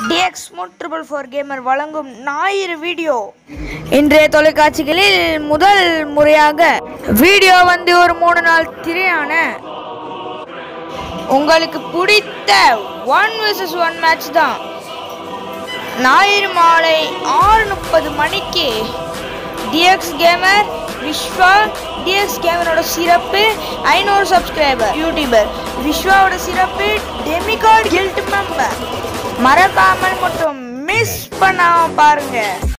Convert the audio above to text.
dx triple four gamer வழங்கும் ஞாயிறு video இன்றைய தொலைக்காட்சிகளில் முதல் முறையாக வீடியோ வந்து ஒரு மூணு நாள் திரையான உங்களுக்கு பிடித்த ஒன் vs ஒன் மேட்ச் தான் ஞாயிறு மாலை ஆறு முப்பது மணிக்கு டிஎக்ஸ் கேமர் விஸ்வா டிஎக்ஸ் கேமரோட சிறப்பு ஐநூறு சப்ஸ்கிரைபர் யூடியூபர் விஸ்வாவோட சிறப்பு டெமிகார்ட் கில்ட் மெம்பர் மறக்காமல் மட்டும் மிஸ் பண்ணாம பாருங்க